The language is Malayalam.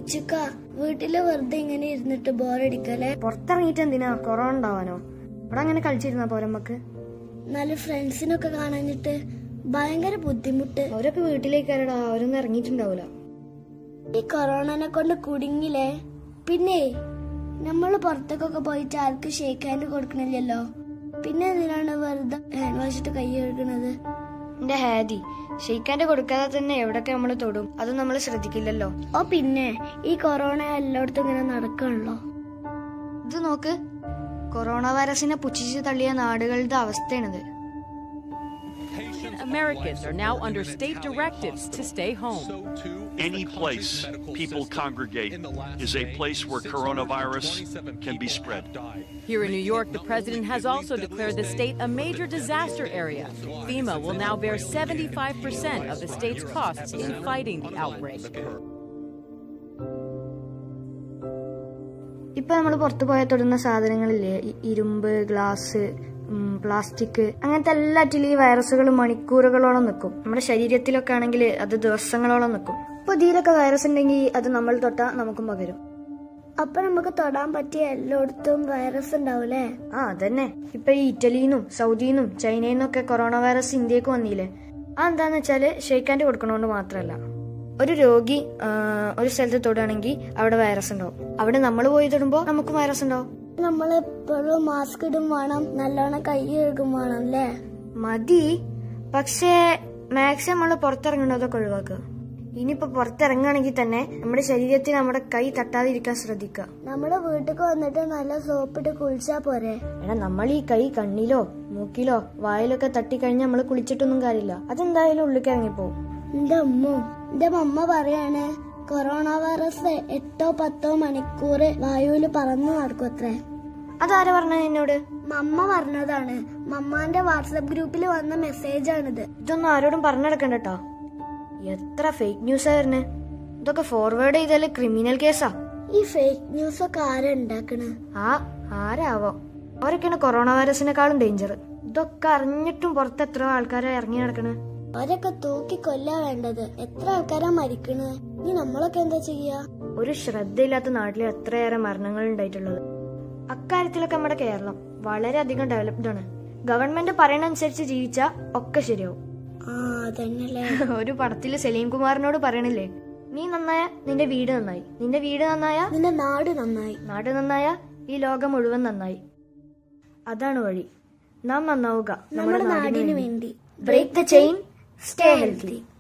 ഇച്ചുക്ക വീട്ടില് വെറുതെ ഇങ്ങനെ ഇരുന്നിട്ട് ബോറടിക്കല്ലേ പുറത്തിറങ്ങിയിട്ട് എന്തിനാ കൊറോണ ഉണ്ടാവാനോ ഇവിടെ അങ്ങനെ കളിച്ചിരുന്നാ പോരമ്മക്ക് നല്ല ഫ്രണ്ട്സിനൊക്കെ കാണാനിട്ട് ഭയങ്കര ബുദ്ധിമുട്ട് അവരൊക്കെ വീട്ടിലേക്ക് കയറടാ അവരൊന്നും ഇറങ്ങിയിട്ടുണ്ടാവൂല ഈ കൊറോണനെ കൊണ്ട് കുടുങ്ങില്ലേ പിന്നെ നമ്മള് പുറത്തേക്കൊക്കെ പോയിട്ട് ആർക്ക് ഷേക്ക് ഹാൻഡ് കൊടുക്കണില്ലല്ലോ പിന്നെ എന്തിനാണ് വെറുതെ ഹാൻഡ് വാഷിട്ട് കൈ കഴുകണത് എന്റെ ഹാദി ഷെയ്ക്കാന്റെ കൊടുക്കാതെ തന്നെ എവിടൊക്കെ നമ്മൾ തൊടും അത് നമ്മൾ ശ്രദ്ധിക്കില്ലല്ലോ ഓ പിന്നെ ഈ കൊറോണ എല്ലായിടത്തും ഇങ്ങനെ നടക്കണല്ലോ ഇത് നോക്ക് കൊറോണ വൈറസിനെ പുച്ഛിച്ച് തള്ളിയ നാടുകളുടെ അവസ്ഥയാണിത് Americans are now under state directives to stay home. Any place people congregate is a place where coronavirus can be spread. Here in New York, the president has also declared the state a major disaster area. FEMA will now bear 75% of the state's costs in fighting the outbreak. ഇപ്പൊ നമ്മൾ പുറത്തു പോയാൽ തൊടുന്ന സാധനങ്ങളില്ലേ ഈ ഇരുമ്പ് ഗ്ലാസ് പ്ലാസ്റ്റിക് അങ്ങനത്തെ എല്ലാറ്റിലും ഈ വൈറസുകൾ മണിക്കൂറുകളോളം നിൽക്കും നമ്മുടെ ശരീരത്തിലൊക്കെ ആണെങ്കിൽ അത് ദിവസങ്ങളോളം നിൽക്കും അപ്പൊ ഇതിലൊക്കെ വൈറസ് ഉണ്ടെങ്കിൽ അത് നമ്മൾ തൊട്ടാ നമുക്കും പകരും അപ്പൊ നമുക്ക് തൊടാൻ പറ്റിയ എല്ലായിടത്തും വൈറസ് ഉണ്ടാവൂലേ ആ അതന്നെ ഇപ്പൊ ഈ ഇറ്റലിന്നും സൗദിന്നും ചൈനയിൽ നിന്നൊക്കെ കൊറോണ വൈറസ് ഇന്ത്യക്ക് വന്നില്ലേ അതെന്താന്ന് വെച്ചാല് ഷെയ്ക്കാൻഡ് കൊടുക്കണോണ്ട് മാത്രമല്ല ഒരു രോഗി ആ, ഒരു സ്ഥലത്ത് തൊടുകയാണെങ്കിൽ അവിടെ വൈറസ് ഉണ്ടാവും അവിടെ നമ്മൾ പോയി തൊടുമ്പോൾ നമുക്ക് വൈറസ് ഉണ്ടാവും നമ്മൾ എപ്പോഴും മാസ്ക് ഇടും വേണം നല്ലോണം കൈ കഴുകും വേണം അല്ലേ മതി പക്ഷേ മാക്സിമം നമ്മൾ പുറത്തിറങ്ങുന്നതൊക്കെ ഒഴിവാക്കുക ഇനിയിപ്പോ പുറത്തിറങ്ങുകയാണെങ്കിൽ തന്നെ നമ്മുടെ ശരീരത്തിൽ നമ്മുടെ കൈ തട്ടാതിരിക്കാൻ ശ്രദ്ധിക്കുക നമ്മുടെ വീട്ടിൽ വന്നിട്ട് നല്ല സോപ്പിട്ട് കുളിച്ചാ പോരെ എടാ നമ്മൾ ഈ കൈ കണ്ണിലോ മൂക്കിലോ വായിലൊക്കെ തട്ടിക്കഴിഞ്ഞാൽ നമ്മൾ കുളിച്ചിട്ടൊന്നും കാര്യമില്ല അതെന്തായാലും ഉള്ളിലേക്ക് ഇറങ്ങിപ്പോവും എന്റെ അമ്മ എന്റെ അമ്മ പറയാണ് കൊറോണ വൈറസ് എട്ടോ പത്തോ മണിക്കൂർ വായുവിൽ പറന്നു നടക്കും അത്രേ അതാരാ പറഞ്ഞത് എന്നോട് മമ്മ പറഞ്ഞതാണ് മമ്മാന്റെ വാട്സപ്പ് ഗ്രൂപ്പിൽ വന്ന മെസ്സേജ് ആണിത് ഇതൊന്നും ആരോടും പറഞ്ഞെടുക്കണ്ട കേട്ടോ എത്ര ഫേക്ക് ന്യൂസ് ആയിരുന്നു ഇതൊക്കെ ഫോർവേഡ് ചെയ്താല് ക്രിമിനൽ കേസാ ഈ ഫേക്ക് ന്യൂസ് ഒക്കെ ആരാ ഉണ്ടാക്കണ് ആ ആരാവോ അവരൊക്കെയാണ് കൊറോണ വൈറസിനെക്കാളും ഡേഞ്ചർ ഇതൊക്കെ അറിഞ്ഞിട്ടും പുറത്ത് എത്ര ആൾക്കാരെ ഇറങ്ങി നടക്കണ് അവരൊക്കെ തൂക്കി കൊല്ലാ വേണ്ടത് എത്ര ആൾക്കാരാ മരിക്കണ് ഇനി നമ്മളൊക്കെ എന്താ ചെയ്യാ ഒരു ശ്രദ്ധയില്ലാത്ത നാട്ടിൽ എത്രയേറെ മരണങ്ങൾ ഉണ്ടായിട്ടുള്ളത് അക്കാര്യത്തിലൊക്കെ നമ്മുടെ കേരളം വളരെയധികം ഡെവലപ്ഡ് ആണ് ഗവൺമെന്റ് പറയണനുസരിച്ച് ജീവിച്ചാ ഒക്കെ ശരിയാവും ആ അതന്നല്ലേ ഒരു പടത്തില് സലീം കുമാറിനോട് പറയണില്ലേ നീ നന്നായ നിന്റെ വീട് നന്നായി നിന്റെ വീട് നന്നായ നിന്റെ നാട് നന്നായി നാട് നന്നായ ഈ ലോകം മുഴുവൻ നന്നായി അതാണ് വഴി നാം നന്നാവുക നമ്മുടെ നാടിന് വേണ്ടി break the chain stay healthy